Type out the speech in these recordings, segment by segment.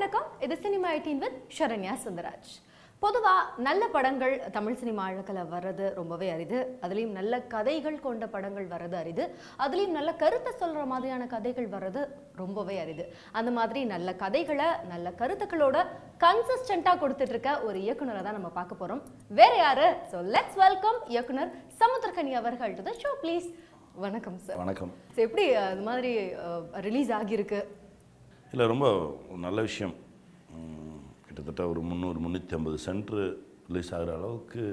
வணக்கம் இது cinema eighteen with Sharanya Sundaraj பொதுவாக நல்ல படங்கள் தமிழ் சினிமா அழகில் வர்றது ரொம்பவே அரிது அதுலேயும் நல்ல கதைகள் கொண்ட படங்கள் வர்றது அரிது அதுலேயும் நல்ல கருத்தை சொல்கிற மாதிரியான கதைகள் வர்றது ரொம்பவே அரிது அந்த மாதிரி நல்ல கதைகளை நல்ல கருத்துக்களோட கன்சிஸ்டண்ட்டாக கொடுத்துட்டு இருக்க ஒரு இயக்குனரை தான் நம்ம பார்க்க போகிறோம் வேற யாரு ஸோ லெட்ஸ் வெல்கம் இயக்குனர் சமுத்திரகனி அவர்கள் டு த ஷோ ப்ளீஸ் வணக்கம் சார் வணக்கம் ஸோ எப்படி அது மாதிரி ரிலீஸ் ஆகியிருக்கு இல்லை ரொம்ப ஒரு நல்ல விஷயம் உம், கிட்டத்தட்ட ஒரு முந்நூறு முந்நூற்றி ஐம்பது சென்ட்ரு ரிலீஸ் ஆகிற அளவுக்கு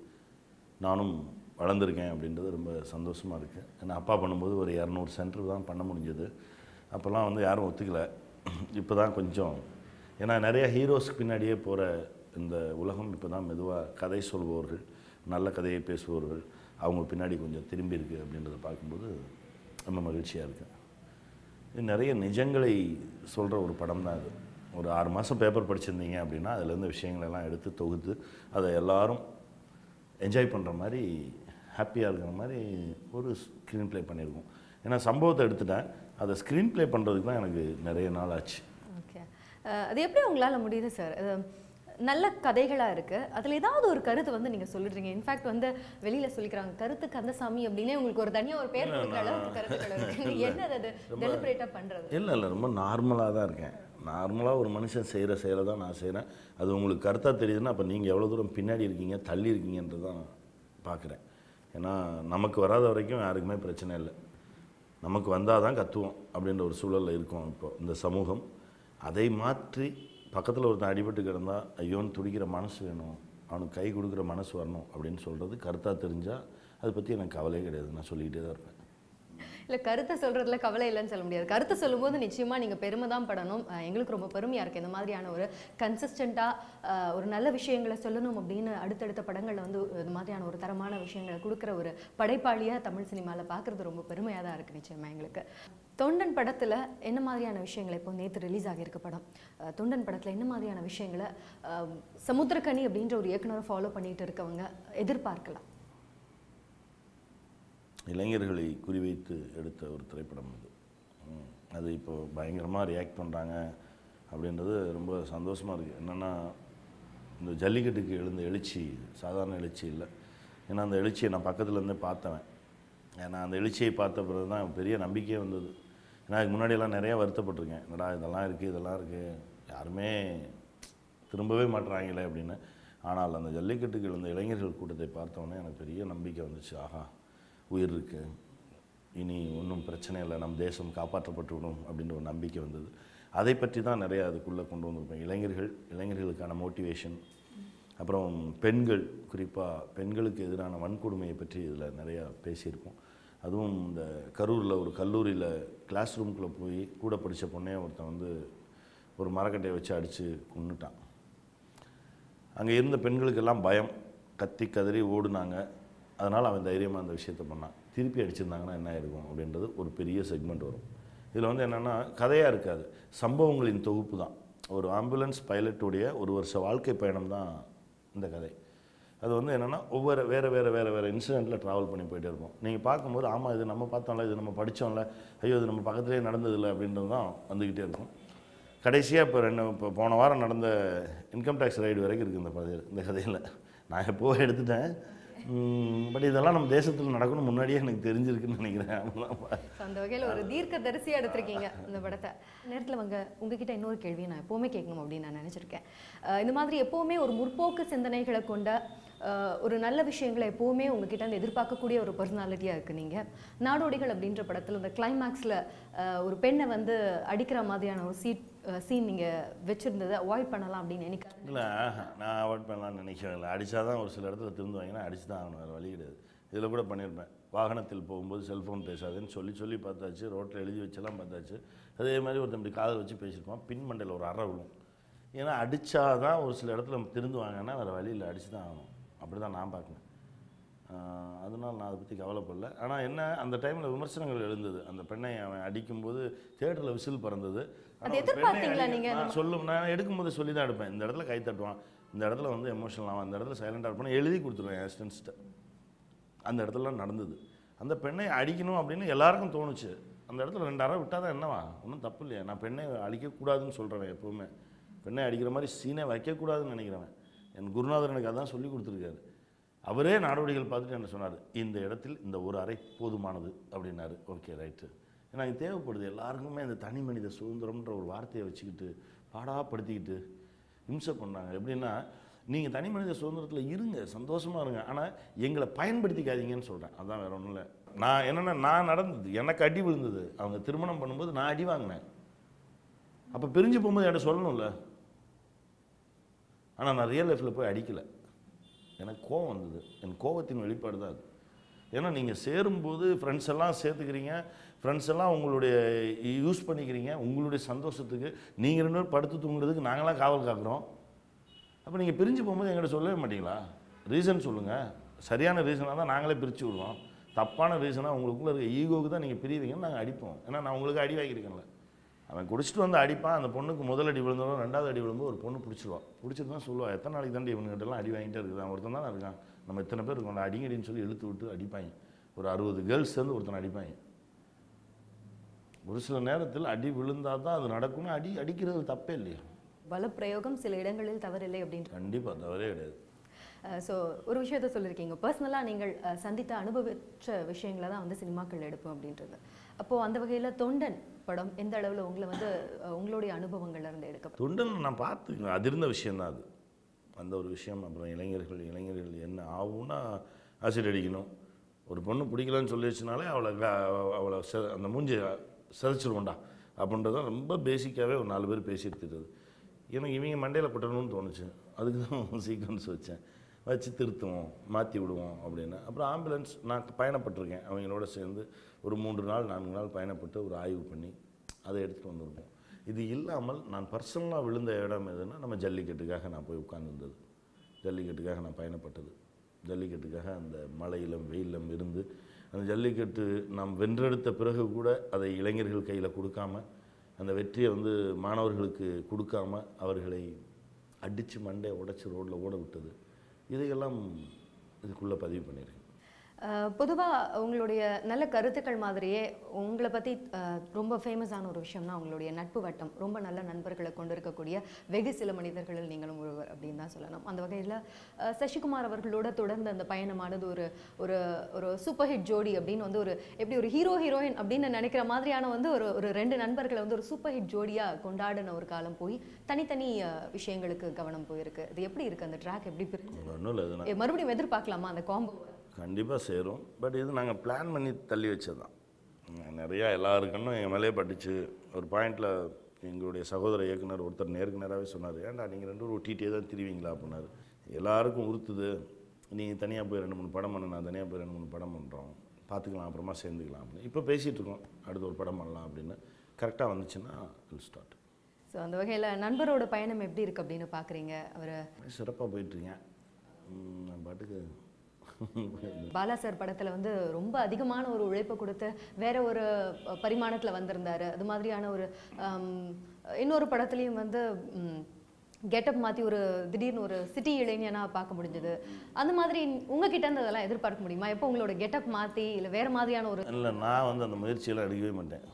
நானும் வளர்ந்துருக்கேன் அப்படின்றது ரொம்ப சந்தோஷமாக இருக்குது ஏன்னா அப்பா பண்ணும்போது ஒரு இரநூறு சென்டர் தான் பண்ண முடிஞ்சது அப்போல்லாம் வந்து யாரும் ஒத்துக்கல இப்போ தான் கொஞ்சம் ஏன்னா நிறைய ஹீரோஸ்க்கு பின்னாடியே போகிற இந்த உலகம் இப்போ தான் மெதுவாக கதை சொல்பவர்கள் நல்ல கதையை பேசுபவர்கள் அவங்க பின்னாடி கொஞ்சம் திரும்பி இருக்கு அப்படின்றத பார்க்கும்போது ரொம்ப மகிழ்ச்சியாக இருக்குது இது நிறைய நிஜங்களை சொல்கிற ஒரு படம் தான் இது ஒரு ஆறு மாதம் பேப்பர் படிச்சிருந்தீங்க அப்படின்னா அதுலேருந்து விஷயங்களெல்லாம் எடுத்து தொகுத்து அதை எல்லாரும் என்ஜாய் பண்ணுற மாதிரி ஹாப்பியாக இருக்கிற மாதிரி ஒரு ஸ்க்ரீன் ப்ளே பண்ணியிருக்கோம் ஏன்னா சம்பவத்தை எடுத்துட்டேன் அதை ஸ்க்ரீன் ப்ளே பண்ணுறதுக்கு தான் எனக்கு நிறைய நாள் ஆச்சு ஓகே அது எப்படி உங்களால முடியுது சார் நல்ல கதைகளா இருக்கு அதுல ஏதாவது ஒரு கருத்து வந்து நீங்க சொல்லிடுறீங்க இன்ஃபேக்ட் வந்து வெளியில சொல்லிக்கிறாங்க கருத்து கந்தசாமி அப்படின்னே உங்களுக்கு ஒரு தனியா ஒரு பேர் கொடுக்குற அளவுக்கு கருத்துக்கள் இருக்கு நீங்க என்னது அது டெலிபரேட்டா பண்றது இல்லை இல்லை ரொம்ப நார்மலாக தான் இருக்கேன் நார்மலாக ஒரு மனுஷன் செய்கிற செயலை தான் நான் செய்கிறேன் அது உங்களுக்கு கருத்தாக தெரியுதுன்னா அப்போ நீங்கள் எவ்வளோ தூரம் பின்னாடி இருக்கீங்க தள்ளி இருக்கீங்கன்றது தான் நான் பார்க்குறேன் ஏன்னா நமக்கு வராத வரைக்கும் யாருக்குமே பிரச்சனை இல்லை நமக்கு வந்தால் தான் கத்துவோம் அப்படின்ற ஒரு சூழலில் இருக்கோம் இப்போ இந்த சமூகம் அதை மாற்றி பக்கத்தில் ஒருத்தன் அடிபட்டு கிடந்தா ஐயோன்னு துடிக்கிற மனசு வேணும் அவனுக்கு கை கொடுக்குற மனசு வரணும் அப்படின்னு சொல்கிறது கருத்தாக தெரிஞ்சால் அதை பற்றி எனக்கு கவலையே கிடையாது நான் சொல்லிக்கிட்டே தான் இருப்பேன் இல்ல கருத்தை சொல்றதுல கவலை இல்லைன்னு சொல்ல முடியாது கருத்தை சொல்லும்போது நிச்சயமா நீங்க பெருமை தான் படணும் அஹ் எங்களுக்கு ரொம்ப பெருமையா இருக்கு இந்த மாதிரியான ஒரு கன்சிஸ்டண்டா ஒரு நல்ல விஷயங்களை சொல்லணும் அப்படின்னு அடுத்தடுத்த படங்கள்ல வந்து இந்த மாதிரியான ஒரு தரமான விஷயங்களை கொடுக்குற ஒரு படைப்பாளியா தமிழ் சினிமால பார்க்கிறது ரொம்ப பெருமையா தான் இருக்கு நிச்சயமா எங்களுக்கு தொண்டன் படத்துல என்ன மாதிரியான விஷயங்களை இப்போ நேற்று ரிலீஸ் ஆகியிருக்க படம் அஹ் தொண்டன் படத்துல என்ன மாதிரியான விஷயங்களை அஹ் சமுத்திரக்கனி அப்படின்ற ஒரு இயக்குனரை ஃபாலோ பண்ணிட்டு இருக்கவங்க எதிர்பார்க்கலாம் இளைஞர்களை குறிவைத்து எடுத்த ஒரு திரைப்படம் இது ம். அது இப்போ பயங்கரமாக ரியாக்ட் பண்ணுறாங்க அப்படின்றது ரொம்ப சந்தோஷமாக இருக்குது என்னென்னா இந்த ஜல்லிக்கட்டுக்கு எழுந்த எழுச்சி சாதாரண எழுச்சி இல்லை ஏன்னா அந்த எழுச்சியை நான் பக்கத்துல இருந்தே பார்த்தவன் ஏன்னா அந்த எழுச்சியை பார்த்த பிறகு தான் பெரிய நம்பிக்கையே வந்தது ஏன்னா அதுக்கு முன்னாடியெல்லாம் நிறையா வருத்தப்பட்டிருக்கேன் என்னடா இதெல்லாம் இருக்குது இதெல்லாம் இருக்குது யாருமே திரும்பவே மாட்டுறாங்களே அப்படின்னு ஆனால் அந்த ஜல்லிக்கட்டுக்கு எழுந்த இளைஞர்கள் கூட்டத்தை பார்த்தோன்னே எனக்கு பெரிய நம்பிக்கை வந்துச்சு ஆஹா உயிர் இருக்கு இனி ஒன்றும் பிரச்சனை இல்லை நம் தேசம் காப்பாற்றப்பட்டு விடும் அப்படின்ற ஒரு நம்பிக்கை வந்தது அதை பற்றி தான் நிறைய அதுக்குள்ளே கொண்டு வந்திருப்பேன் இளைஞர்கள் இளைஞர்களுக்கான மோட்டிவேஷன் அப்புறம் பெண்கள் குறிப்பாக பெண்களுக்கு எதிரான வன்கொடுமையை பற்றி இதில் நிறையா பேசியிருக்கோம் அதுவும் இந்த கரூரில் ஒரு கல்லூரியில் கிளாஸ் ரூம்குள்ளே போய் கூட படித்த பொண்ணே ஒருத்தன் வந்து ஒரு மரக்கட்டையை வச்சு அடித்து கொன்னுட்டான் அங்கே இருந்த பெண்களுக்கெல்லாம் பயம் கத்தி கதறி ஓடுனாங்க அதனால் அவன் தைரியமாக அந்த விஷயத்தை பண்ணான் திருப்பி அடிச்சிருந்தாங்கன்னா என்ன ஆயிருக்கும் அப்படின்றது ஒரு பெரிய செக்மெண்ட் வரும் இதில் வந்து என்னென்னா கதையாக இருக்காது சம்பவங்களின் தொகுப்பு தான் ஒரு ஆம்புலன்ஸ் பைலட்டுடைய ஒரு வருஷ வாழ்க்கை பயணம் தான் இந்த கதை அது வந்து என்னென்னா ஒவ்வொரு வேறு வேறு வேறு வேறு இன்சிடெண்ட்டில் ட்ராவல் பண்ணி போயிட்டே இருப்போம் நீங்கள் பார்க்கும்போது ஆமாம் இது நம்ம பார்த்தோம்ல இது நம்ம படித்தோம்ல ஐயோ இது நம்ம பக்கத்துலேயே நடந்ததில்லை அப்படின்றது தான் வந்துக்கிட்டே இருக்கும் கடைசியாக இப்போ ரெண்டு இப்போ போன வாரம் நடந்த இன்கம் டேக்ஸ் ரைடு வரைக்கும் இருக்குது இந்த கதையில் இந்த கதையில் நான் எப்போவோ எடுத்துட்டேன் பட் இதெல்லாம் நம்ம தேசத்தில் நடக்கணும் முன்னாடியே எனக்கு தெரிஞ்சிருக்குன்னு நினைக்கிறேன் அவ்வளவுதான். So, அந்த வகையில் ஒரு தீர்க்க தரிசியா எடுத்திருக்கீங்க இந்த படத்தை நேரத்தில் அவங்க உங்ககிட்ட இன்னொரு கேள்வியை நான் எப்போவுமே கேட்கணும் அப்படின்னு நான் நினச்சிருக்கேன் இந்த மாதிரி எப்போவுமே ஒரு முற்போக்கு சிந்தனைகளை கொண்ட அஹ், ஒரு நல்ல விஷயங்களை எப்போவுமே உங்ககிட்ட இருந்து எதிர்பார்க்கக்கூடிய ஒரு பர்சனாலிட்டியாக இருக்கு நீங்கள் நாடோடிகள் அப்படின்ற படத்தில் இந்த கிளைமேக்ஸில் ஒரு பெண்ணை வந்து அடிக்கிற மாதிரியான ஒரு சீட் சீன் நீங்கள் வச்சுருந்ததை அவாய்ட் பண்ணலாம் அப்படின்னு நினைக்காது இல்லை நான் அவாய்ட் பண்ணலாம்னு நினைக்கிறேன் இல்லை அடித்தா தான் ஒரு சில இடத்துல திருந்துவாங்கன்னா அடிச்சு தான் ஆகணும் வேறு வழி கிடையாது இதில் கூட பண்ணியிருப்பேன் வாகனத்தில் போகும்போது செல்ஃபோன் பேசாதுன்னு சொல்லி சொல்லி பார்த்தாச்சு ரோட்டில் எழுதி வச்செல்லாம் பார்த்தாச்சு அதே மாதிரி ஒருத்தன் இப்படி காதில் வச்சு பேசியிருப்பான் பின் மண்டையில் ஒரு அறை விழும் ஏன்னா அடித்தா தான் ஒரு சில இடத்துல திருந்துவாங்கன்னா வேறு வழி இல்லை அடிச்சு தான் ஆகணும் அப்படி தான் நான் பார்க்குறேன் ஆஹ் அதனால நான் அதை பற்றி கவலைப்படல ஆனால் என்ன அந்த டைமில் விமர்சனங்கள் எழுந்தது அந்த பெண்ணை அவன் அடிக்கும்போது தேட்டரில் விசில் பறந்தது ஆனா அது ஒரு பெண்ணை எதிர்பார்த்தீங்களா அடி- நீங்க? நான் சொல்லும் நான் எடுக்கும்போது சொல்லி தான் எடுப்பேன் இந்த இடத்துல கை தட்டுவான் இந்த இடத்துல வந்து எமோஷனல் ஆவான் இந்த இடத்துல சைலண்டாக இருப்பான் எழுதி கொடுத்துருவேன் என் அசிஸ்டன்ஸ்கிட்ட அந்த இடத்துலலாம் நடந்தது அந்த பெண்ணை அடிக்கணும் அப்படின்னு எல்லாருக்கும் தோணுச்சு அந்த இடத்துல ரெண்டு அறை விட்டால் தான் என்னவா ஒன்றும் தப்பு இல்லையா நான் பெண்ணை அழிக்கக்கூடாதுன்னு சொல்கிறேன் எப்போவுமே பெண்ணை அடிக்கிற மாதிரி சீனே வைக்கக்கூடாதுன்னு நினைக்கிறவன் என் குருநாதர் எனக்கு அதான் சொல்லி கொடுத்துருக்காரு அவரே நாடோடிகள் பார்த்துட்டு என்ன சொன்னார் இந்த இடத்தில் இந்த ஒரு அறை போதுமானது அப்படின்னாரு ஓகே ரைட்டு ஏன்னா இது தேவைப்படுது எல்லாருக்குமே இந்த தனி மனித சுதந்திரம்ன்ற ஒரு வார்த்தையை வச்சுக்கிட்டு பாடாப்படுத்திக்கிட்டு இம்சை பண்ணாங்க எப்படின்னா நீங்கள் தனி மனித சுதந்திரத்தில் இருங்க சந்தோஷமாக இருங்க ஆனால் எங்களை பயன்படுத்திக்காதீங்கன்னு சொல்கிறேன் அதான் வேற ஒன்றும் இல்லை நான் என்னென்னா நான் நடந்தது எனக்கு அடி விழுந்தது அவங்க திருமணம் பண்ணும்போது நான் அடி வாங்கினேன் அப்போ பிரிஞ்சு போகும்போது என்கிட்ட சொல்லணும்ல ஆனால் நான் ரியல் லைஃப்பில் போய் அடிக்கலை எனக்கு கோவம் வந்தது என் கோவத்தின் வெளிப்பாடு தான் அது ஏன்னா நீங்கள் சேரும்போது ஃப்ரெண்ட்ஸ் எல்லாம் சேர்த்துக்கிறீங்க ஃப்ரெண்ட்ஸ் எல்லாம் உங்களுடைய யூஸ் பண்ணிக்கிறீங்க உங்களுடைய சந்தோஷத்துக்கு நீங்கள் ரெண்டு பேரும் படுத்து தூங்குறதுக்கு நாங்களாம் காவல் காக்குறோம் அப்போ நீங்கள் பிரிஞ்சு போகும்போது எங்கிட்ட சொல்லவே மாட்டீங்களா ரீசன் சொல்லுங்கள் சரியான ரீசனாக தான் நாங்களே பிரித்து விடுவோம் தப்பான ரீசனாக உங்களுக்குள்ளே இருக்க ஈகோவுக்கு தான் நீங்கள் பிரிவீங்கன்னு நாங்கள் அடிப்போம் ஏன்னா நான் உங்களுக்கு அடி வாங்கியிருக்கேன்ல அவன் குடிச்சிட்டு வந்து அடிப்பான் அந்த பொண்ணுக்கு முதல் அடி விழுந்தாலும் ரெண்டாவது அடி விழும்போது ஒரு பொண்ணு பிடிச்சிருவான் பிடிச்சிட்டு தான் சொல்லுவா எத்தனை நாளைக்கு தாண்டி இவனுக்கிட்டலாம் அடி வாங்கிட்டே இருக்குது அவன் ஒருத்தன் தான் இருக்கான் நம்ம இத்தனை பேர் இருக்கோம் அடிங்கடின்னு சொல்லி இழுத்து விட்டு அடிப்பாங்க ஒரு அறுபது கேர்ள்ஸ் சேர்ந்து ஒருத்தனை அடிப்பாங்க ஒரு சில நேரத்தில் அடி விழுந்தால் தான் அது நடக்கும்னு அடி அடிக்கிறது தப்பே இல்லையா பலப்பிரயோகம் சில இடங்களில் தவறில்லை அப்படின்ற கண்டிப்பாக தவறே கிடையாது ஸோ ஒரு விஷயத்த சொல்லியிருக்கீங்க பர்சனலாக நீங்கள் அஹ், சந்தித்த அனுபவிச்ச விஷயங்களை தான் வந்து சினிமாக்கள் எடுப்போம் அப்படின்றது அப்போது அந்த வகையில் தொண்டன் படம் எந்த அளவில் உங்களை வந்து அஹ், உங்களுடைய அனுபவங்கள்ல இருந்து எடுக்க தொண்டன் நான் பார்த்துக்கேன் அதிர்ந்த விஷயந்தான் அது அந்த ஒரு விஷயம் அப்புறம் இளைஞர்கள் இளைஞர்கள் என்ன ஆகும்னா ஆசிட் அடிக்கணும் ஒரு பொண்ணு பிடிக்கலன்னு சொல்லிடுச்சுனாலே அவளை க- அவளை செ அந்த மூஞ்சி செதைச்சிருவோண்டா அப்படின்றதான் ரொம்ப பேசிக்காகவே ஒரு நாலு பேர் பேசி எடுத்துட்டது எனக்கு இவங்க மண்டையில் கொட்டணும்னு தோணுச்சு அதுக்கு தான் சீக்வன்ஸ் வச்சேன் வச்சு திருத்துவோம் மாற்றி விடுவோம் அப்படின்னு அப்புறம் ஆம்புலன்ஸ் நான் பயணப்பட்டிருக்கேன் அவங்களோட சேர்ந்து ஒரு மூன்று நாள் நான்கு நாள் பயணப்பட்டு ஒரு ஆய்வு பண்ணி அதை எடுத்துகிட்டு வந்திருப்போம் இது இல்லாமல் நான் பர்சனலாக விழுந்த இடம் எதுன்னா நம்ம ஜல்லிக்கட்டுக்காக நான் போய் உட்கார்ந்திருந்தது ஜல்லிக்கட்டுக்காக நான் பயணப்பட்டது ஜல்லிக்கட்டுக்காக அந்த மழையிலும் வெயிலும் இருந்து அந்த ஜல்லிக்கட்டு நாம் வென்றெடுத்த பிறகு கூட அதை இளைஞர்கள் கையில் கொடுக்காம அந்த வெற்றியை வந்து மாணவர்களுக்கு கொடுக்காம அவர்களை அடித்து மண்டையை உடைச்சி ரோட்டில் ஓட விட்டது இதையெல்லாம் இதுக்குள்ளே பதிவு பண்ணியிருக்கேன் பொதுவாக உங்களுடைய நல்ல கருத்துக்கள் மாதிரியே உங்களை பற்றி ரொம்ப ஃபேமஸான ஒரு விஷயம்னா உங்களுடைய நட்பு வட்டம் ரொம்ப நல்ல நண்பர்களை கொண்டு இருக்கக்கூடிய வெகு சில மனிதர்களில் நீங்களும் ஒருவர் அப்படின்னு தான் சொல்லணும் அந்த வகையில் சசிகுமார் அவர்களோட தொடர்ந்து அந்த பயணமானது ஒரு ஒரு ஒரு சூப்பர் ஹிட் ஜோடி அப்படின்னு வந்து ஒரு எப்படி ஒரு ஹீரோ ஹீரோயின் அப்படின்னு நினைக்கிற மாதிரியான வந்து ஒரு ஒரு ரெண்டு நண்பர்களை வந்து ஒரு சூப்பர் ஹிட் ஜோடியாக கொண்டாடின ஒரு காலம் போய் தனித்தனி அஹ், விஷயங்களுக்கு கவனம் போயிருக்கு இது எப்படி இருக்கு அந்த ட்ராக் எப்படி பிரிஞ்சு ஒன்றும் இல்லை இது நான் மறுபடியும் எதிர்பார்க்கலாமா அந்த காம்போ கண்டிப்பாக சேரும் பட் இது நாங்கள் பிளான் பண்ணி தள்ளி வச்சது தான் நிறையா எல்லாருக்கண்ணும் எங்கள் மேலே பட்டுச்சு ஒரு பாயிண்டில் எங்களுடைய சகோதர இயக்குனர் ஒருத்தர் நேருக்கு நேராகவே சொன்னார் ஏன்டா நீங்கள் ரெண்டு பேரும் ஒட்டிகிட்டே தான் திரிவீங்களா அப்படின்னாரு எல்லாருக்கும் உறுத்துது நீ தனியாக போய் ரெண்டு மூணு படம் பண்ணு நான் தனியாக போய் ரெண்டு மூணு படம் பண்ணுறோம் பார்த்துக்கலாம் அப்புறமா சேர்ந்துக்கலாம் அப்படின்னு இப்போ பேசிகிட்டு இருக்கோம் அடுத்து ஒரு படம் பண்ணலாம் அப்படின்னு கரெக்டாக வந்துச்சுன்னா வில் ஸ்டார்ட் ஸோ அந்த வகையில் நண்பரோட பயணம் எப்படி இருக்கு அப்படின்னு பார்க்குறீங்க அவர் சிறப்பாக போயிட்டுருக்கேன் நான் பாட்டுக்கு பாலா சார் படத்தில் வந்து ரொம்ப அதிகமான ஒரு உழைப்பை கொடுத்து வேற ஒரு பரிமாணத்தில் வந்திருந்தாரு அது மாதிரியான ஒரு ஆம், இன்னொரு படத்துலையும் வந்து கெட்டப் மாற்றி ஒரு திடீர்னு ஒரு சிட்டி இளைஞனாக பார்க்க முடிஞ்சது அந்த மாதிரி உங்ககிட்ட இருந்து அதெல்லாம் எதிர்பார்க்க முடியுமா எப்போ உங்களோட கெட்டப் மாற்றி இல்லை வேற மாதிரியான ஒரு இல்லை நான் வந்து அந்த முயற்சியெல்லாம் எடுக்கவே மாட்டேன்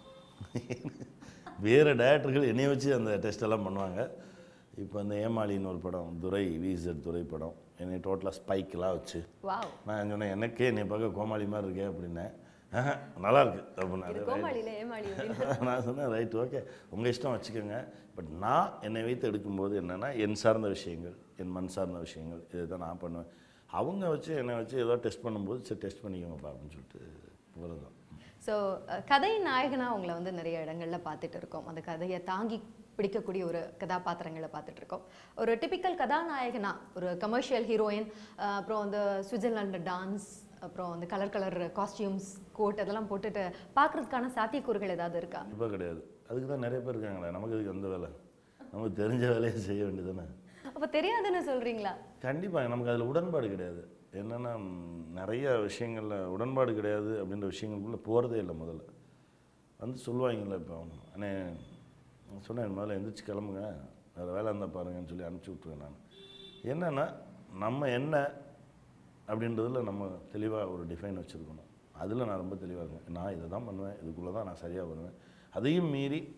வேறு டேரக்டர்கள் என்னைய வச்சு அந்த டெஸ்ட் எல்லாம் பண்ணுவாங்க இப்போ அந்த ஏமாளின்னு ஒரு படம் துரை விசட் துரை படம் என்னை டோட்டலாக ஸ்பைக்கெலாம் வச்சு வாவ் நான் சொன்னேன் எனக்கே என்னை பார்க்க கோமாளி மாதிரி இருக்கே அப்படின்னேன் "ஆஹா, நல்லா இருக்கு இது அப்படின்னாரு கோமாளியில ஏமாளி அப்படின்னு நான் சொன்னேன் ரைட் ஓகே உங்கள் இஷ்டம் வச்சுக்கோங்க பட் நான் என்னை வைத்து எடுக்கும்போது என்னென்னா என் சார்ந்த விஷயங்கள் என் மண் சார்ந்த விஷயங்கள் இதை தான் நான் பண்ணுவேன் அவங்க வச்சு என்னை வச்சு ஏதோ டெஸ்ட் பண்ணும்போது சரி டெஸ்ட் பண்ணிக்கோங்கப்பா அப்படின்னு சொல்லிட்டு இவ்வளோதான் ஸோ கதை நாயகனாக உங்களை வந்து நிறைய இடங்கள்ல பார்த்துட்டு இருக்கோம் அந்த கதையை தாங்கி பிடிக்கக்கூடிய ஒரு கதாபாத்திரங்களை பார்த்துட்டு இருக்கோம் ஒரு டிபிக்கல் கதாநாயகனா ஒரு கமர்ஷியல் ஹீரோயின் அப்புறம் அந்த சுவிட்சர்லாந்து டான்ஸ் அப்புறம் அந்த கலர் கலர் காஸ்டியூம்ஸ் கோட் அதெல்லாம் போட்டுட்டு பார்க்கறதுக்கான சாத்தியக்கூறுகள் ஏதாவது இருக்கா கண்டிப்பாக கிடையாது அதுக்கு தான் நிறைய பேர் இருக்காங்களே நமக்கு இதுக்கு அந்த வேலை நமக்கு தெரிஞ்ச வேலையை செய்ய வேண்டியதுதானே அப்போ தெரியாதுன்னு சொல்றீங்களா கண்டிப்பாக நமக்கு அதில் உடன்பாடு கிடையாது என்னென்னா ம், நிறைய விஷயங்களில் உடன்பாடு கிடையாது அப்படின்ற விஷயங்களுக்குள்ளே போகிறதே இல்லை முதல்ல வந்து சொல்லுவாங்கல்ல இப்போ அண்ணே நான் சொன்னேன் முதல்ல எந்திரிச்சு கிளம்புங்க வேறு வேலை இருந்தால் பாருங்கன்னு சொல்லி அனுப்பிச்சி விட்ருவேன் நான் என்னென்னா நம்ம என்ன அப்படின்றதுல நம்ம தெளிவாக ஒரு டிஃபைன் வச்சுருக்கணும் அதில் நான் ரொம்ப தெளிவாக இருக்கேன் நான் இதை தான் பண்ணுவேன் இதுக்குள்ளே தான் நான் சரியாக வருவேன் அதையும் மீறி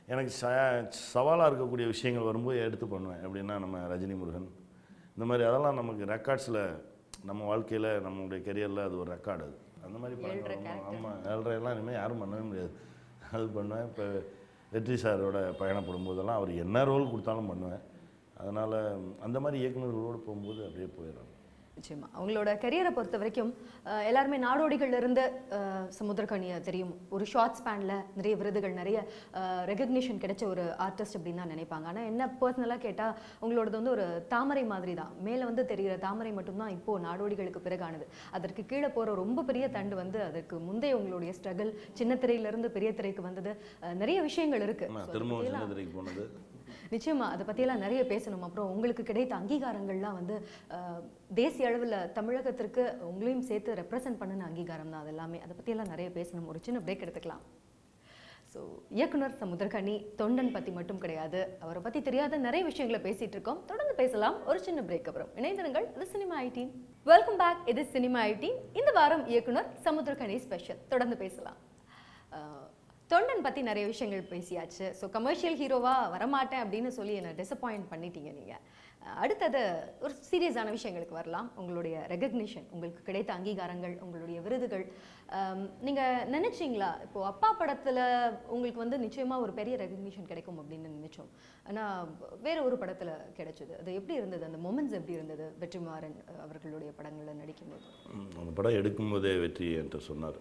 எனக்கு ச சவாலாக இருக்கக்கூடிய விஷயங்கள் வரும்போது எடுத்து பண்ணுவேன் எப்படின்னா நம்ம ரஜினி முருகன் இந்த மாதிரி அதெல்லாம் நமக்கு ரெக்கார்ட்ஸில் நம்ம வாழ்க்கையில் நம்மளுடைய கெரியரில் அது ஒரு ரெக்கார்டு அது அந்த மாதிரி ஏழ்ரை படங்கள் ஆமாம் ஏழ்ரையெல்லாம் இனிமேல் யாரும் பண்ணவே முடியாது அது பண்ணுவேன் இப்போ வெற்றி சாரோட பயணப்படும் போதெல்லாம் அவர் என்ன ரோல் கொடுத்தாலும் பண்ணுவேன் அதனால் அந்த மாதிரி இயக்குநர்களோடு போகும்போது அப்படியே போயிடுறாங்க நிச்சயமா அவங்களோட கரியரை பொறுத்த வரைக்கும் அஹ், எல்லாருமே நாடோடிகள்ல இருந்து அஹ், சமுத்திரக்கனியை தெரியும் ஒரு ஷார்ட் ஸ்பேன்ல நிறைய விருதுகள் நிறைய ரெகக்னிஷன் கிடைச்ச ஒரு ஆர்டிஸ்ட் அப்படின்னு தான் நினைப்பாங்க ஆனா என்ன பர்சனலாக கேட்டா உங்களோடது வந்து ஒரு தாமரை மாதிரி தான் மேல வந்து தெரிகிற தாமரை மட்டும்தான் இப்போ நாடோடிகளுக்கு பிறகானது அதற்கு கீழே போற ரொம்ப பெரிய தண்டு வந்து அதற்கு முந்தைய உங்களுடைய ஸ்ட்ரகிள் சின்ன திரையில இருந்து பெரிய திரைக்கு வந்தது அஹ், நிறைய விஷயங்கள் இருக்கு ஆமா, So, அதை திரும்பவும் பத்தியெல்லாம் சின்ன திரைக்கு போனது நிச்சயமா அதை பற்றியெல்லாம் நிறைய பேசணும் அப்புறம் உங்களுக்கு கிடைத்த அங்கீகாரங்கள்லாம் வந்து அஹ், தேசிய அளவில் தமிழகத்திற்கு உங்களையும் சேர்த்து ரெப்ரசன்ட் பண்ணின அங்கீகாரம் தான் அது எல்லாமே அதை பற்றியெல்லாம் நிறைய பேசணும் ஒரு சின்ன பிரேக் எடுத்துக்கலாம் ஸோ இயக்குனர் சமுத்திரகனி தொண்டன் பற்றி மட்டும் கிடையாது அவரை பற்றி தெரியாத நிறைய விஷயங்களை பேசிட்டு இருக்கோம் தொடர்ந்து பேசலாம் ஒரு சின்ன பிரேக் அப்புறம் இணைந்திருங்கள் இது சினிமா ஐட்டீன் வெல்கம் பேக் இது சினிமா ஐட்டீன் இந்த வாரம் இயக்குனர் சமுத்திரகனி ஸ்பெஷல் தொடர்ந்து பேசலாம் அஹ், தொண்டன் பற்றி நிறைய விஷயங்கள் பேசியாச்சு ஸோ கமர்ஷியல் ஹீரோவாக வரமாட்டேன் அப்படின்னு சொல்லி என்னை டிசப்பாயிண்ட் பண்ணிட்டீங்க நீங்கள் அடுத்தது ஒரு சீரியஸான விஷயங்களுக்கு வரலாம் உங்களுடைய ரெகக்னிஷன் உங்களுக்கு கிடைத்த அங்கீகாரங்கள் உங்களுடைய விருதுகள் நீங்கள் நினைச்சீங்களா இப்போ அப்பா படத்தில் உங்களுக்கு வந்து நிச்சயமாக ஒரு பெரிய ரெகக்னிஷன் கிடைக்கும் அப்படின்னு நினைச்சோம் ஆனால் வேற ஒரு படத்தில் கிடைச்சது அது எப்படி இருந்தது அந்த மொமெண்ட்ஸ் எப்படி இருந்தது வெற்றிமாறன் அஹ், அவர்களுடைய படங்களில் நடிக்கும்போது ம், அந்த படம் எடுக்கும்போதே வெற்றி என்கிட்ட சொன்னார்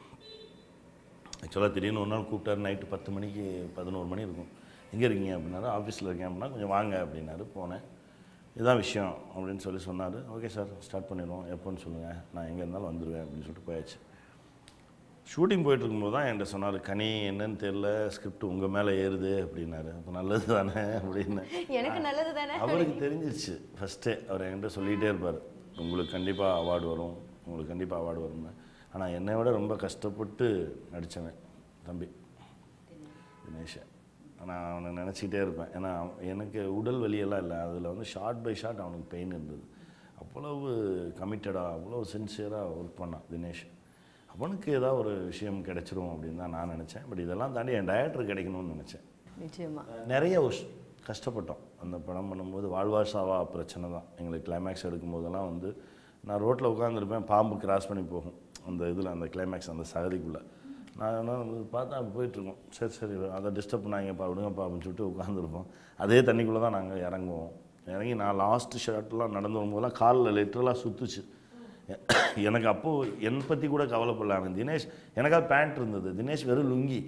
ஆக்சுவலாக திடீர்னு ஒரு நாள் கூப்பிட்டாரு நைட்டு பத்து மணிக்கு பதினோரு மணி இருக்கும் எங்கே இருக்கீங்க அப்படின்னாரு ஆஃபீஸில் இருக்கேன் அப்படின்னா கொஞ்சம் வாங்க அப்படின்னாரு போனேன் இதுதான் விஷயம் அப்படின்னு சொல்லி சொன்னார் ஓகே சார் ஸ்டார்ட் பண்ணிடுவோம் எப்போன்னு சொல்லுங்கள் நான் எங்கே இருந்தாலும் வந்துடுவேன் அப்படின்னு சொல்லிட்டு போயாச்சு ஷூட்டிங் போயிட்டு இருக்கும்போது தான் என்கிட்ட சொன்னார் கனி என்னன்னு தெரியல ஸ்கிரிப்ட் உங்கள் மேலே ஏறுது அப்படின்னாரு அப்போ நல்லது தானே அப்படின்னு எனக்கு நல்லது தானே அவருக்கு தெரிஞ்சிருச்சு ஃபஸ்ட்டே அவர் என்கிட்ட சொல்லிகிட்டே இருப்பார் உங்களுக்கு கண்டிப்பாக அவார்டு வரும் உங்களுக்கு கண்டிப்பாக அவார்டு வரும்னு ஆனால் என்னை விட ரொம்ப கஷ்டப்பட்டு நடித்தவன் தம்பி தினேஷன் நான் அவனை நினச்சிக்கிட்டே இருப்பேன் ஏன்னா அவன் எனக்கு உடல் வலியெல்லாம் இல்லை அதில் வந்து ஷார்ட் பை ஷார்ட் அவனுக்கு பெயின் இருந்தது அவ்வளவு கமிட்டடாக அவ்வளோ சின்சியராக ஒர்க் பண்ணான் தினேஷ் அவனுக்கு ஏதாவது ஒரு விஷயம் கிடைச்சிரும் அப்படின்னு தான் நான் நினச்சேன் பட் இதெல்லாம் தாண்டி என் டயரக்டர் கிடைக்கணும்னு நினச்சேன் நிச்சயமா நிறைய உஷ்- கஷ்டப்பட்டோம் அந்த படம் பண்ணும்போது வாழ்வா சாவா பிரச்சனை தான் எங்களுக்கு கிளைமேக்ஸ் எடுக்கும்போதெல்லாம் வந்து நான் ரோட்டில் உட்காந்துருப்பேன் பாம்பு கிராஸ் பண்ணி போகும் அந்த இதில் அந்த கிளைமேக்ஸ் அந்த சகதிக்குள்ளே நான் என்ன வந்து பார்த்தா அப்படி போயிட்டுருக்கோம் சரி சரி அதை டிஸ்டர்ப் பண்ணாங்கப்பா விடுங்கப்பா அப்படின்னு சொல்லிட்டு உட்காந்துருப்போம் அதே தண்ணிக்குள்ளே தான் நாங்கள் இறங்குவோம் இறங்கி நான் லாஸ்ட் ஷாட்லாம் நடந்து வரும்போதெல்லாம் காலில் லிட்டரலாக சுற்றுச்சு எனக்கு அப்போது என்னை பற்றி கூட கவலைப்படல அவன் தினேஷ் எனக்காக பேண்ட் இருந்தது தினேஷ் வெறும் லுங்கி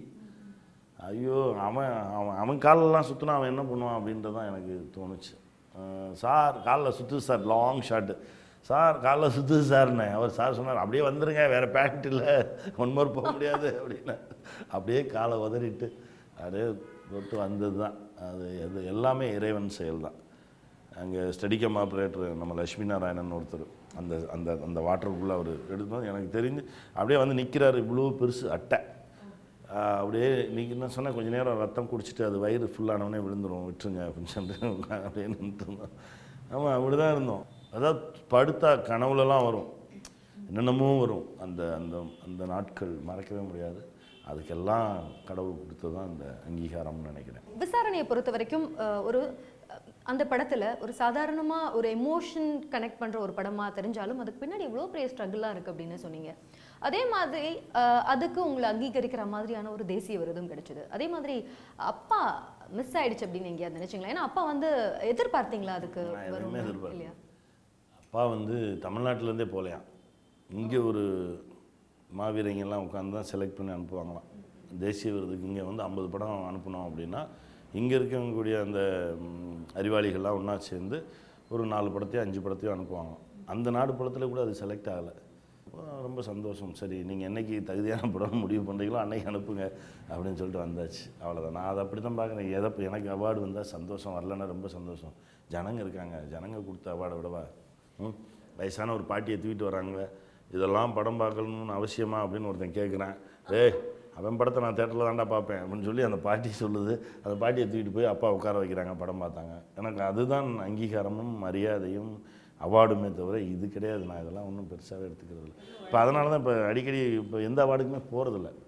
ஐயோ அவன் அவன் அவன் காலெல்லாம் சுற்றினா அவன் என்ன பண்ணுவான் அப்படின்றது தான் எனக்கு தோணுச்சு அஹ் சார் காலில் சுற்றுது சார் லாங் ஷாட்டு சார் காலில் சுற்றுது சார்னே அவர் சார் சொன்னார் அப்படியே வந்துருங்க வேறு பேண்ட் இல்லை ஒன் மோர் போக முடியாது அப்படின்னு அப்படியே காலை உதறிட்டு அப்படியே தொட்டு வந்தது தான் அது அது எல்லாமே இறைவன் செயல் தான் அங்கே ஸ்டடிகம் ஆப்ரேட்டர் நம்ம லட்சுமி நாராயணன் ஒருத்தர் அந்த அந்த அந்த வாட்டருக்குள்ளே அவர் எடுத்து எனக்கு தெரிஞ்சு அப்படியே வந்து நிற்கிறாரு இவ்வளோ பெருசு அட்டை ஆஹ் அப்படியே நீங்கள் என்ன சொன்னால் கொஞ்ச நேரம் ரத்தம் குடிச்சிட்டு அது வயிறு ஃபுல்லானவொடனே விழுந்துரும் விட்டுருங்க அப்படின்னு சொல்லிட்டு அப்படியே நின்றுட்டு இருந்தோம் ஆமாம் அப்படி தான் இருந்தோம் அதாவது படுத்தா கனவுலலாம் வரும் என்னென்னமோ வரும் அந்த அந்த அந்த நாட்கள் மறக்கவே முடியாது அதுக்கெல்லாம் கடவுள் கொடுத்தது தான் அந்த அங்கீகாரம்னு நினைக்கிறேன் விசாரணையை பொறுத்த வரைக்கும் அஹ், ஒரு அஹ், அந்த படத்துல ஒரு சாதாரணமா ஒரு எமோஷன் கனெக்ட் பண்ற ஒரு படமா தெரிஞ்சாலும் அதுக்கு பின்னாடி இவ்வளோ பெரிய ஸ்ட்ரகிளாக இருக்கு அப்படின்னு சொன்னீங்க அதே மாதிரி அஹ், அதுக்கு உங்களை அங்கீகரிக்கிற மாதிரியான ஒரு தேசிய விருதும் கிடைச்சது அதே மாதிரி அப்பா மிஸ் ஆயிடுச்சு அப்படின்னு எங்கேயாவது நினைச்சீங்களா ஏன்னா அப்பா வந்து எதிர்பார்த்தீங்களா அதுக்கு நான் வரும் எதுவுமே எதிர்பார்க்கல. இல்லையா அப்பா வந்து தமிழ்நாட்டிலேருந்தே போகலையாம் இங்கே ஒரு மாவீரங்கெல்லாம் உட்காந்து தான் செலக்ட் பண்ணி அனுப்புவாங்களாம் தேசிய விருதுக்கு இங்கே வந்து ஐம்பது படம் அனுப்பணும் அப்படின்னா இங்கே இருக்கக்கூடிய அந்த ம், அறிவாளிகள்லாம் ஒன்றா சேர்ந்து ஒரு நாலு படத்தையும் அஞ்சு படத்தையும் அனுப்புவாங்க அந்த நாடு படத்தில் கூட அது செலக்ட் ஆகலை ரொம்ப சந்தோஷம் சரி நீங்கள் என்னைக்கு தகுதியான படம் முடிவு பண்ணுறீங்களோ அன்னைக்கு அனுப்புங்க அப்படின்னு சொல்லிட்டு வந்தாச்சு அவ்வளோதான் நான் அதை அப்படி தான் பார்க்குறேன் எதை எனக்கு அவார்டு வந்தால் சந்தோஷம் வரலன்னா ரொம்ப சந்தோஷம் ஜனங்க இருக்காங்க ஜனங்க கொடுத்த அவார்டை விடவா ம் வயசான ஒரு பாட்டியை தூக்கிட்டு வராங்க இதெல்லாம் படம் பார்க்கணும்னு அவசியமா அப்படின்னு ஒருத்தன் கேட்குறான் ஏய் அவன் படத்தை நான் தேட்டரில் தான்டா பார்ப்பேன் அப்படின்னு சொல்லி அந்த பாட்டி சொல்லுது அந்த பாட்டியை தூக்கிட்டு போய் அப்பா உட்கார வைக்கிறாங்க படம் பார்த்தாங்க எனக்கு அதுதான் அங்கீகாரமும் மரியாதையும் அவார்டுமே தவிர இது கிடையாது நான் இதெல்லாம் ஒன்றும் பெருசாகவே எடுத்துக்கிறது இல்லை இப்போ அதனால தான் இப்போ அடிக்கடி இப்போ எந்த அவார்டுக்குமே போகிறதில்ல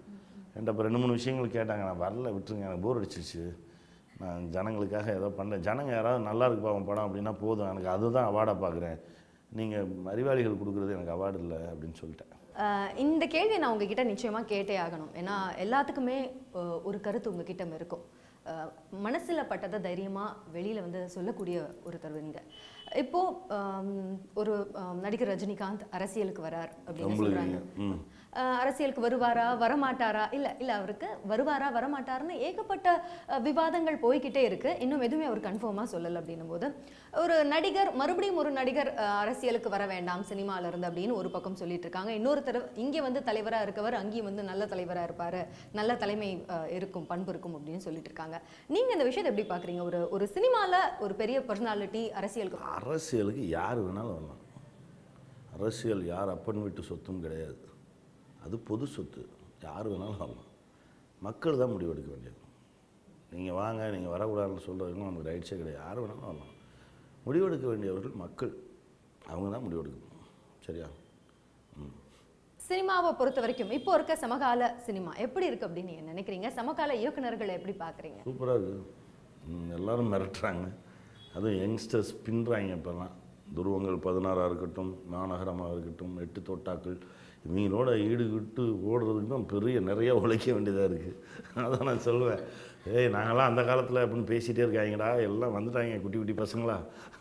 என்கிட்ட இப்போ ரெண்டு மூணு விஷயங்கள் கேட்டாங்க நான் வரல விட்டுருங்க எனக்கு போர் அடிச்சிருச்சு நான் ஜனங்களுக்காக ஏதோ பண்ணேன் ஜனங்க யாராவது நல்லா இருக்கு பாவம் படம் அப்படின்னா போதும் எனக்கு அதுதான் அவார்டாக பார்க்குறேன் நீங்கள் அறிவாளிகள் கொடுக்குறது எனக்கு அவார்டு இல்லை அப்படின்னு சொல்லிட்டேன் ஆஹ் இந்த கேள்வியை நான் உங்ககிட்ட நிச்சயமா கேட்டே ஆகணும் ஏன்னா எல்லாத்துக்குமே ஆஹ் ஒரு கருத்து உங்ககிட்ட இருக்கும் ஆஹ் மனசுல பட்டதை தைரியமா வெளியில வந்து சொல்லக்கூடிய ஒருத்தர் நீங்க இப்போ ஆம், ஒரு ஆம், நடிகர் ரஜினிகாந்த் அரசியலுக்கு வரார் அப்படின்னு சொல்றாங்க உங்களுக்கு ம் ஆஹ் அரசியலுக்கு வருவாரா வரமாட்டாரா இல்ல இல்ல அவருக்கு வருவாரா வரமாட்டாருன்னு ஏகப்பட்ட அஹ், விவாதங்கள் போய்கிட்டே இருக்கு இன்னும் எதுவுமே அவர் கன்ஃபார்மா சொல்லல அப்படின்னும் போது ஒரு நடிகர் மறுபடியும் ஒரு நடிகர் அஹ், அரசியலுக்கு வர வேண்டாம் சினிமால இருந்து அப்படின்னு ஒரு பக்கம் சொல்லிட்டு இருக்காங்க இன்னொருத்தர் இங்க வந்து தலைவரா இருக்கவர் அங்கேயும் வந்து நல்ல தலைவரா இருப்பாரு நல்ல தலைமை அஹ், இருக்கும் பண்பு இருக்கும் அப்படின்னு சொல்லிட்டு இருக்காங்க நீங்க இந்த விஷயத்தை எப்படி பாக்குறீங்க ஒரு ஒரு சினிமால ஒரு பெரிய பர்சனாலிட்டி அரசியலுக்கு அரசியலுக்கு யார் வேணாலும் வரலாம் அரசியல் யார் அப்பன் வீட்டு சொத்தும் கிடையாது அது பொது சொத்து யார் வேணாலும் வரலாம் மக்கள் தான் முடிவெடுக்க வேண்டியது நீங்கள் வாங்க நீங்கள் வரக்கூடாதுன்னு சொல்கிறதுக்கும் நமக்கு ரைட்ஸே கிடையாது யார் வேணாலும் வரலாம் முடிவெடுக்க வேண்டியவர்கள் மக்கள் அவங்க தான் முடிவெடுக்கணும் சரியா ம் சினிமாவை பொறுத்த வரைக்கும் இப்போ இருக்க சமகால சினிமா எப்படி இருக்கு அப்படின்னு நீங்க நினைக்கிறீங்க சமகால இயக்குனர்களை எப்படி பாக்குறீங்க சூப்பராக இருக்குது ம், எல்லாரும் மிரட்டுறாங்க அதுவும் யங்ஸ்டர்ஸ் பின்னுறாங்க இப்போல்லாம் துருவங்கள் பதினாறாக இருக்கட்டும் மாநகரமாக இருக்கட்டும் எட்டு தோட்டாக்கள் இவங்களோட ஈடுகிட்டு ஓடுறதுக்கு தான் பெரிய நிறைய உழைக்க வேண்டியதாக இருக்குது அதான் நான் சொல்லுவேன் ஏய் நாங்களாம் அந்த காலத்தில் அப்படின்னு பேசிகிட்டே இருக்காங்கடா எல்லாம் வந்துட்டாங்க குட்டி குட்டி பசங்களா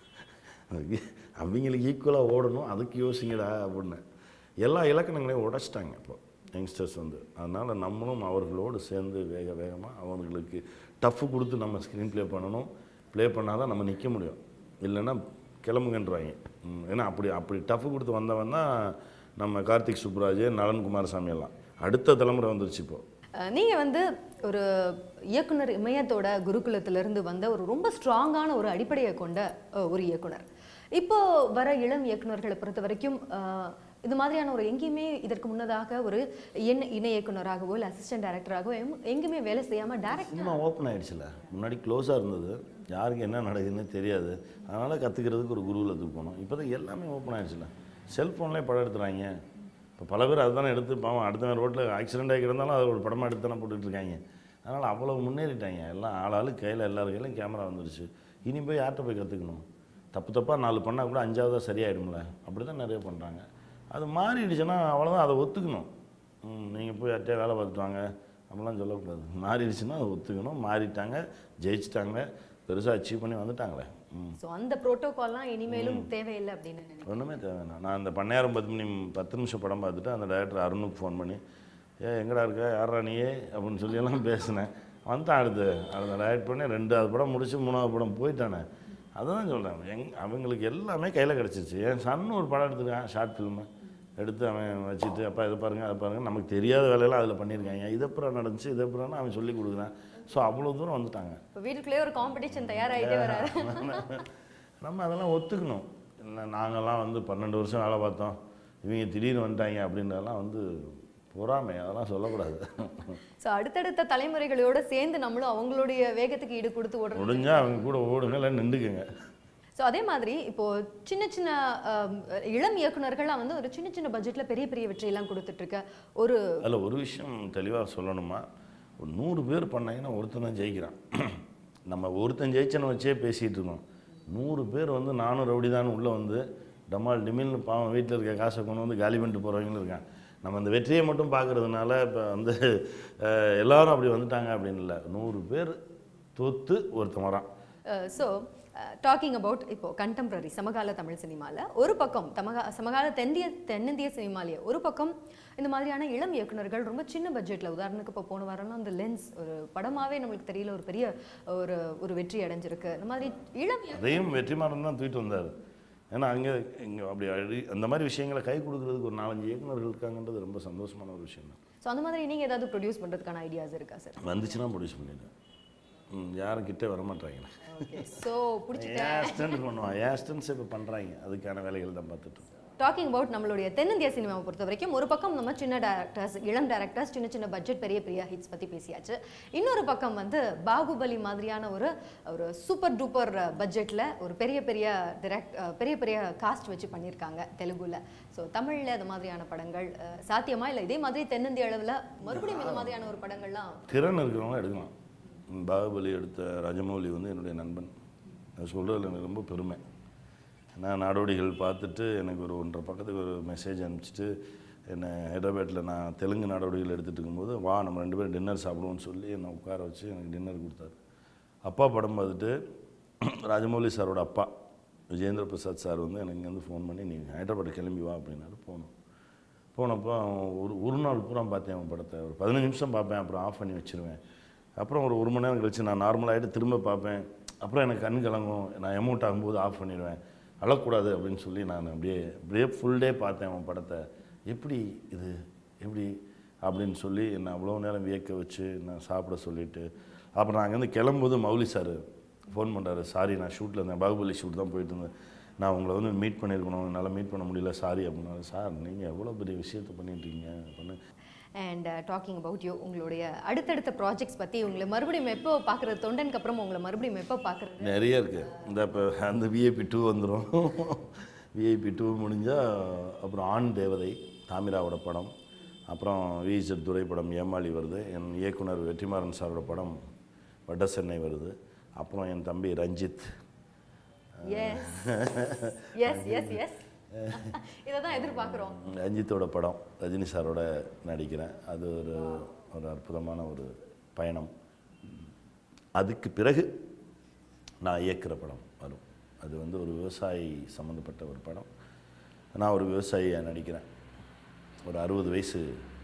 அவங்களுக்கு ஈக்குவலாக ஓடணும் அதுக்கு யோசிங்கடா அப்படின்னு எல்லா இலக்கணங்களையும் உடைச்சிட்டாங்க இப்போ யங்ஸ்டர்ஸ் வந்து அதனால் நம்மளும் அவர்களோடு சேர்ந்து வேக வேகமாக அவங்களுக்கு டஃப் கொடுத்து நம்ம ஸ்க்ரீன் ப்ளே பண்ணணும் ப்ளே பண்ணால் தான் நம்ம நிற்க முடியும் இல்லைன்னா கிளம்புங்கன்றாங்க ம், ஏன்னா அப்படி அப்படி டஃப் கொடுத்து வந்தவன் தான் நம்ம கார்த்திக் சுப்ராஜ் நலன் குமாரசாமி எல்லாம் அடுத்த தலைமுறை வந்துருச்சு இப்போ அஹ் நீங்க வந்து ஒரு இயக்குனர் இமயத்தோட குருகுலத்துல இருந்து வந்த ஒரு ரொம்ப ஸ்ட்ராங்கான ஒரு அடிப்படையை கொண்ட அஹ், ஒரு இயக்குனர் இப்போ வர இளம் இயக்குனர்களை பொறுத்த வரைக்கும் அஹ், இது மாதிரியான ஒரு எங்கேயுமே இதற்கு முன்னதாக ஒரு எண் இணை இயக்குனராகவோ இல்லை அசிஸ்டன்ட் டைரக்டராகவோ எங்க- எங்கேயுமே வேலை செய்யாம டைரக்ட் சினிமா ஓப்பன் ஆயிடுச்சுல முன்னாடி க்ளோஸாக இருந்தது யாருக்கு என்ன நடக்குதுன்னு தெரியாது அதனால் கற்றுக்கிறதுக்கு ஒரு குருகுலத்துக்கு போனோம் இப்போ தான் எல்லாமே ஓப்பன் ஆயிடுச்சுல செல்ஃபோன்லேயே படம் எடுத்துறாங்க இப்போ பல பேர் அதுதானே எடுத்து பாவம் அடுத்த ரோட்டில் ஆக்சிடென்ட் ஆகி கிடந்தாலும் அதை ஒரு படமாக எடுத்து தானே போட்டுட்டு இருக்காங்க அதனால் அவ்வளோ முன்னேறிட்டாங்க எல்லாம் ஆளாளு கையில் எல்லார் கையிலும் கேமரா வந்துருச்சு இனி போய் யார்கிட்ட போய் கற்றுக்கணும் தப்பு தப்பாக நாலு பண்ணால் கூட அஞ்சாவதாக சரியாயிடும்ல அப்படி தான் நிறைய பண்ணுறாங்க அது மாறிடுச்சுன்னா அவ்வளோதான் அதை ஒத்துக்கணும் நீங்கள் போய் யார்கிட்டயே வேலை பார்த்துட்டு வாங்க அப்படிலாம் சொல்லக்கூடாது மாறிடுச்சுன்னா அதை ஒத்துக்கணும் மாறிட்டாங்க ஜெயிச்சிட்டாங்க பெருசாக அச்சீவ் பண்ணி வந்துட்டாங்களே ம் ஸோ அந்த புரோட்டோகால்லாம் இனிமேலும் தேவையில்லை அப்படின்னு நினைக்கிறேன் ஒன்றுமே தேவையில்லை நான் அந்த பண்ணையாரம் பத்து மணி பத்து நிமிஷம் படம் பார்த்துட்டு அந்த டைரக்டர் அருணுக்கு ஃபோன் பண்ணி ஏ எங்கடா இருக்க யாரா நீயே அப்படின்னு சொல்லி எல்லாம் பேசினேன் வந்தான் அடுத்து அதை டைரக்ட் பண்ணி ரெண்டாவது படம் முடிச்சு மூணாவது படம் போயிட்டானே அதுதான் சொல்கிறேன் எங் அவங்களுக்கு எல்லாமே கையில் கிடச்சிருச்சு என் சன்னு ஒரு படம் எடுத்துருக்கான் ஷார்ட் ஃபில்மு எடுத்து அவன் வச்சுட்டு அப்பா இதை பாருங்க அதை பாருங்க நமக்கு தெரியாத வேலையெல்லாம் அதில் பண்ணியிருக்காங்க இது அப்புறம் நடந்துச்சு இது அப்புறம் அவன் சொல்லி கொடுக்குறான் ஸோ அவ்வளோ தூரம் வந்துட்டாங்க இப்போ வீட்டுக்குள்ளேயே ஒரு காம்படிஷன் தயாராகிட்டே வராது நம்ம அதெல்லாம் ஒத்துக்கணும் இல்லை நாங்கள்லாம் வந்து பன்னெண்டு வருஷம் வேலை பார்த்தோம் இவங்க திடீர்னு வந்துட்டாங்க அப்படின்றதெல்லாம் வந்து பொறாமை அதெல்லாம் சொல்லக்கூடாது ஸோ அடுத்தடுத்த தலைமுறைகளோட சேர்ந்து நம்மளும் அவங்களுடைய வேகத்துக்கு ஈடு கொடுத்து ஓடுறோம் முடிஞ்சா அவங்க கூட ஓடுங்க இல்லை நின்றுக்குங்க ஸோ அதே மாதிரி இப்போ சின்ன சின்ன ஆம், இளம் இயக்குனர்கள்லாம் வந்து ஒரு சின்ன சின்ன பட்ஜெட்ல பெரிய பெரிய வெற்றியெல்லாம் கொடுத்துட்டு இருக்க ஒரு அதில் ஒரு விஷயம் தெளிவாக சொல்லணுமா ஒரு நூறு பேர் பண்ணாங்கன்னா ஒருத்தன் தான் ஜெயிக்கிறான் நம்ம ஒருத்தன் ஜெயிச்சனை வச்சே பேசிகிட்டு இருக்கோம் நூறு பேர் வந்து நானும் ரவுடி தான் உள்ளே வந்து டமால் டிமில்னு பாவம் வீட்டில் இருக்க காசை கொண்டு வந்து காலி பண்ணிட்டு போகிறவங்களும் இருக்கான் நம்ம அந்த வெற்றியை மட்டும் பார்க்கறதுனால இப்போ வந்து அஹ், எல்லாரும் அப்படி வந்துட்டாங்க அப்படின்னு இல்லை நூறு பேர் தோத்து ஒருத்தன் வரான் ஸோ டாக்கிங் அபவுட் இப்போ கண்டெம்பரரி சமகால தமிழ் சினிமால ஒரு பக்கம் தமகா சமகால தென்னிய தென்னிந்திய சினிமாலேயே ஒரு பக்கம் இந்த மாதிரியான இளம் இயக்குனர்கள் ரொம்ப சின்ன பட்ஜெட்ல உதாரணத்துக்கு இப்போ போன வாரம்லாம் அந்த லென்ஸ் ஒரு படமாவே நம்மளுக்கு தெரியல ஒரு பெரிய ஒரு ஒரு வெற்றி அடைஞ்சிருக்கு இந்த மாதிரி இளம் இயக்கு- அதையும் வெற்றிமாறன் தான் தூக்கிட்டு வந்தார் ஏன்னா அங்கே இங்கே அப்படி அழி- அந்த மாதிரி விஷயங்களை கை கொடுக்கறதுக்கு ஒரு நாலஞ்சு இயக்குனர்கள் இருக்காங்கன்றது ரொம்ப சந்தோஷமான ஒரு விஷயம் தான் ஸோ அந்த மாதிரி நீங்க ஏதாவது ப்ரொடியூஸ் பண்றதுக்கான ஐடியாஸ் இருக்கா சார் வந்துச்சுன்னா ப்ரொடியூஸ் பண்ணிடுவேன் ம், யாரும் கிட்டே வர மாட்டாங்களே ஓகே ஸோ பிடிச்சிட்டேன் ஏன் ஸ்டண்ட் பண்ணுவான் ஏன் ஸ்டன்ஸ் இப்போ பண்ணுறாங்க அதுக்கான வேலைகள் தான் பார்த்துட்டு இருக்கோம். டாக்கிங் அபவுட் நம்மளுடைய தென்னிந்திய சினிமாவை பொறுத்த வரைக்கும் ஒரு பக்கம் நம்ம சின்ன டேரக்டர்ஸ் இளம் டேரக்டர்ஸ் சின்ன சின்ன பட்ஜெட் பெரிய பெரிய ஹிட்ஸ் பற்றி பேசியாச்சு இன்னொரு பக்கம் வந்து பாகுபலி மாதிரியான ஒரு ஒரு சூப்பர் டூப்பர் பட்ஜெட்டில் ஒரு பெரிய பெரிய டிரெக்ட் பெரிய பெரிய காஸ்ட் வச்சு பண்ணியிருக்காங்க தெலுங்குல ஸோ தமிழில் அது மாதிரியான படங்கள் அஹ், சாத்தியமா இல்லை இதே மாதிரி தென்னிந்திய அளவில் மறுபடியும் இந்த மாதிரியான ஒரு படங்கள்லாம் திறன் இருக்கிறவங்க எடுக்கலாம் ம், பாகுபலி எடுத்த ராஜமௌலி வந்து என்னுடைய நண்பன் நான் சொல்கிறதுல எனக்கு ரொம்ப பெருமை நான் நாடோடிகள் பார்த்துட்டு எனக்கு ஒரு ஒன்றரை பக்கத்துக்கு ஒரு மெசேஜ் அனுப்பிச்சிட்டு என்னை ஹைதராபாத்தில் நான் தெலுங்கு நாடோடிகள் எடுத்துகிட்டு இருக்கும்போது வா நம்ம ரெண்டு பேரும் டின்னர் சாப்பிடுவோம்னு சொல்லி என்னை உட்கார வச்சு எனக்கு டின்னர் கொடுத்தாரு அப்பா படம் பார்த்துட்டு ராஜமௌலி சாரோட அப்பா விஜேந்திர பிரசாத் சார் வந்து எனக்கு இங்கேருந்து ஃபோன் பண்ணி நீ ஹைதராபாத் கிளம்பி வா அப்படின்னாரு போனோம் போனப்போ அவன் ஒரு ஒரு நாள் பூரா பார்த்தேன் அவன் படத்தை ஒரு பதினஞ்சு நிமிஷம் பார்ப்பேன் அப்புறம் ஆஃப் பண்ணி வச்சிருவேன் அப்புறம் ஒரு ஒரு மணி நேரம் கழிச்சு நான் நார்மலாகிட்டு திரும்ப பார்ப்பேன் அப்புறம் எனக்கு கண் கலங்கும் நான் எமௌண்ட் ஆகும்போது ஆஃப் பண்ணிடுவேன் அழக்கூடாது அப்படின்னு சொல்லி நான் அப்படியே அப்படியே ஃபுல் டே பார்த்தேன் அவன் படத்தை எப்படி இது எப்படி அப்படின்னு சொல்லி என்னை அவ்வளோ நேரம் வியக்க வச்சு நான் சாப்பிட சொல்லிட்டு அப்புறம் நான் அங்கேருந்து கிளம்பும்போது மௌலி சார் ஃபோன் பண்ணுறாரு சாரி நான் ஷூட்டில் இருந்தேன் பாகுபலி ஷூட் தான் போயிட்டு இருந்தேன் நான் உங்களை வந்து மீட் பண்ணியிருக்கணும் என்னால் மீட் பண்ண முடியல சாரி அப்படின்னாரு சார் நீங்கள் எவ்வளோ பெரிய விஷயத்தை பண்ணிட்டு இருக்கீங்க அப்படின்னு அண்ட் டாக்கிங் அபவுட் யூ உங்களுடைய அடுத்தடுத்த ப்ராஜெக்ட்ஸ் பற்றி உங்களை மறுபடியும் எப்போ பார்க்குறது தொண்டனுக்கு அப்புறம் உங்களை மறுபடியும் எப்போ பார்க்குறது நிறைய இருக்குது இந்த இப்போ அந்த விஐபி டூ வந்துடும் விஐபி டூ முடிஞ்சால் அப்புறம் ஆண் தேவதை தாமிராவோட படம் அப்புறம் விஜய் துரை படம் ஏமாளி வருது என் இயக்குனர் வெற்றிமாறன் சாரோட படம் வட சென்னை வருது அப்புறம் என் தம்பி Ranjith yes yes yes yes இதை தான் எதிர்பார்க்குறோம் ரஞ்சித்தோட படம் ரஜினி சாரோட நடிக்கிறேன் அது ஒரு ஒரு அற்புதமான ஒரு பயணம் அதுக்கு பிறகு நான் இயக்குற படம் வரும் அது வந்து ஒரு விவசாயி சம்மந்தப்பட்ட ஒரு படம் நான் ஒரு விவசாயியாக நடிக்கிறேன் ஒரு அறுபது வயசு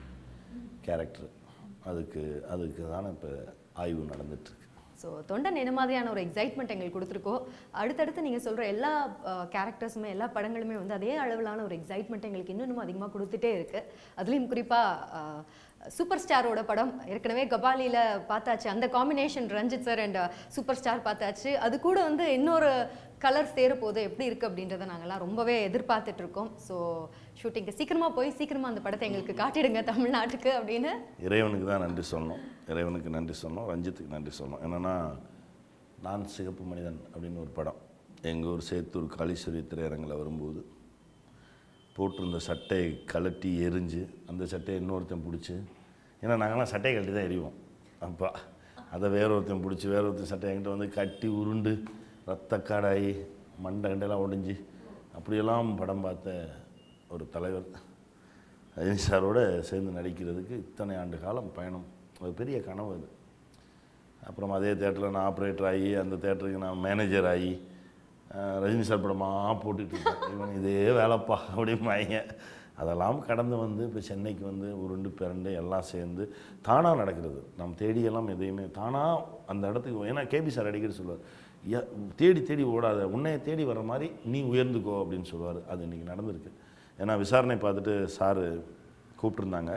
கேரக்டர் அதுக்கு அதுக்கு தானே இப்போ ஆய்வு நடந்துட்டுருக்கு ஸோ தொண்டன் என்ன மாதிரியான ஒரு எக்ஸைட்மெண்ட் எங்களுக்கு கொடுத்துருக்கோ அடுத்தடுத்து நீங்கள் சொல்கிற எல்லா கேரக்டர்ஸுமே எல்லா படங்களுமே வந்து அதே அளவிலான ஒரு எக்ஸைட்மெண்ட் எங்களுக்கு இன்னும் இன்னும் அதிகமாக கொடுத்துட்டே இருக்குது அதுலேயும் குறிப்பாக சூப்பர் ஸ்டாரோட படம் ஏற்கனவே கபாலியில் பார்த்தாச்சு அந்த combination Ranjith sir and super star பார்த்தாச்சு அது கூட வந்து இன்னொரு கலர் சேரப்போது எப்படி இருக்குது அப்படின்றத நாங்கள்லாம் ரொம்பவே எதிர்பார்த்துட்டு இருக்கோம் ஸோ ஷூட்டிங்க்கு சீக்கிரமாக போய் சீக்கிரமாக அந்த படத்தை எங்களுக்கு காட்டிடுங்க தமிழ்நாட்டுக்கு அப்படின்னு இறைவனுக்கு தான் நன்றி சொல்லணும் இறைவனுக்கு நன்றி சொல்லணும் ரஞ்சித்துக்கு நன்றி சொல்லணும் என்னென்னா நான் சிகப்பு மனிதன் அப்படின்னு ஒரு படம் எங்கள் ஊர் சேத்தூர் காளீஸ்வரி திரையரங்கில் வரும்போது போட்டிருந்த சட்டையை கலட்டி எரிஞ்சு அந்த சட்டையை இன்னொருத்தன் பிடிச்சி ஏன்னா நாங்கள்லாம் சட்டையை கழட்டி தான் எறிவோம் அப்பா அதை வேற ஒருத்தன் பிடிச்சி வேற ஒருத்தன் சட்டை என்கிட்ட வந்து கட்டி உருண்டு ரத்தக்காடாகி மண்டை கண்டையெல்லாம் ஒடிஞ்சு அப்படியெல்லாம் படம் பார்த்த ஒரு தலைவர் ரஜினி சாரோட சேர்ந்து நடிக்கிறதுக்கு இத்தனை ஆண்டு காலம் பயணம் ஒரு பெரிய கனவு அது அப்புறம் அதே தேட்டரில் நான் ஆப்ரேட்டர் ஆகி அந்த தேட்டருக்கு நான் மேனேஜர் ஆகி அஹ், ரஜினி சார் படமாக போட்டுட்டு இருக்கேன் இவன் இதே வேலைப்பா அப்படிம்பாங்க அதெல்லாம் கடந்து வந்து இப்போ சென்னைக்கு வந்து உருண்டு பிறண்டு எல்லாம் சேர்ந்து தானாக நடக்கிறது நம்ம தேடியெல்லாம் எதையுமே தானாக அந்த இடத்துக்கு ஏன்னா கேபி சார் அடிக்கடி சொல்லுவார் "ய- தேடி தேடி ஓடாத உன்னைய தேடி வர மாதிரி நீ உயர்ந்துக்கோ அப்படின்னு சொல்லுவார் அது இன்றைக்கி நடந்திருக்கு ஏன்னா விசாரணை பார்த்துட்டு சாரு கூப்பிட்டுருந்தாங்க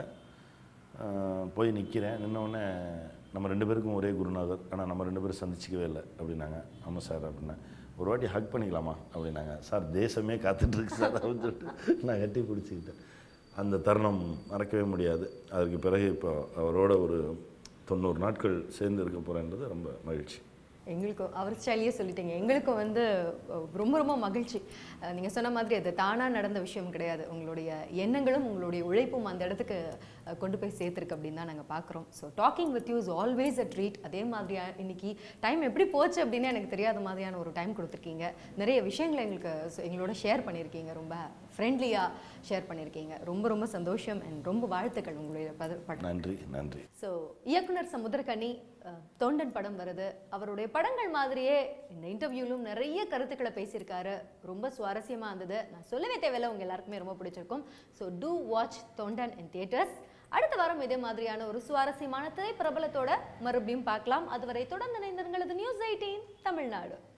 ஆஹ் போய் நிற்கிறேன் நின்னவுடனே நம்ம ரெண்டு பேருக்கும் ஒரே குருநாதர் ஆனால் நம்ம ரெண்டு பேரும் சந்திச்சிக்கவே இல்லை அப்படின்னாங்க ஆமாம் சார் அப்படின்னா ஒரு வாட்டி ஹக் பண்ணிக்கலாமா அப்படின்னாங்க சார் தேசமே காத்துட்ருக்கு சார் அப்படின்னு சொல்லிட்டு நான் கட்டி பிடிச்சிக்கிட்டேன் அந்த தருணம் மறக்கவே முடியாது அதற்கு பிறகு இப்போ அவரோட ஒரு தொண்ணூறு நாட்கள் சேர்ந்து இருக்க போகிறேன்றது ரொம்ப மகிழ்ச்சி எங்களுக்கும் அவர் ஸ்டைலையே சொல்லிட்டீங்க எங்களுக்கும் வந்து அஹ், ரொம்ப ரொம்ப மகிழ்ச்சி அஹ், நீங்க சொன்ன மாதிரி அது தானா நடந்த விஷயம் கிடையாது உங்களுடைய எண்ணங்களும் உங்களுடைய உழைப்பும் அந்த இடத்துக்கு அஹ், கொண்டு போய் சேர்த்துருக்கு அப்படின்னு தான் நாங்கள் பார்க்குறோம் so talking with you is always a treat அதே மாதிரியா இன்னைக்கு டைம் எப்படி போச்சு அப்படின்னு எனக்கு தெரியாத மாதிரியான ஒரு டைம் கொடுத்துருக்கீங்க நிறைய விஷயங்களை எங்களுக்கு சொ- எங்களோட ஷேர் பண்ணியிருக்கீங்க ரொம்ப ஃப்ரெண்ட்லியாக ஷேர் பண்ணியிருக்கீங்க ரொம்ப ரொம்ப சந்தோஷம் அண்ட் ரொம்ப வாழ்த்துக்கள் உங்களுடைய பத- படம் நன்றி நன்றி ஸோ இயக்குனர் சமுத்திரகனி அஹ், தொண்டன் படம் வருது அவருடைய படங்கள் மாதிரியே இந்த இன்டர்வியூலும் நிறைய கருத்துக்களை பேசியிருக்காரு ரொம்ப சுவாரஸ்யமாக இருந்தது நான் சொல்லவே தேவையில்ல உங்க எல்லாருக்குமே ரொம்ப பிடிச்சிருக்கும் ஸோ டூ வாட்ச் தொண்டன் இன் தியேட்டர்ஸ் அடுத்த வாரம் இதே மாதிரியான ஒரு சுவாரஸ்யமான திரைப்பிரபலத்தோட மறுபடியும் பார்க்கலாம் அதுவரை தொடர்ந்து இணைந்திருங்களது நியூஸ் எயிட்டீன் தமிழ்நாடு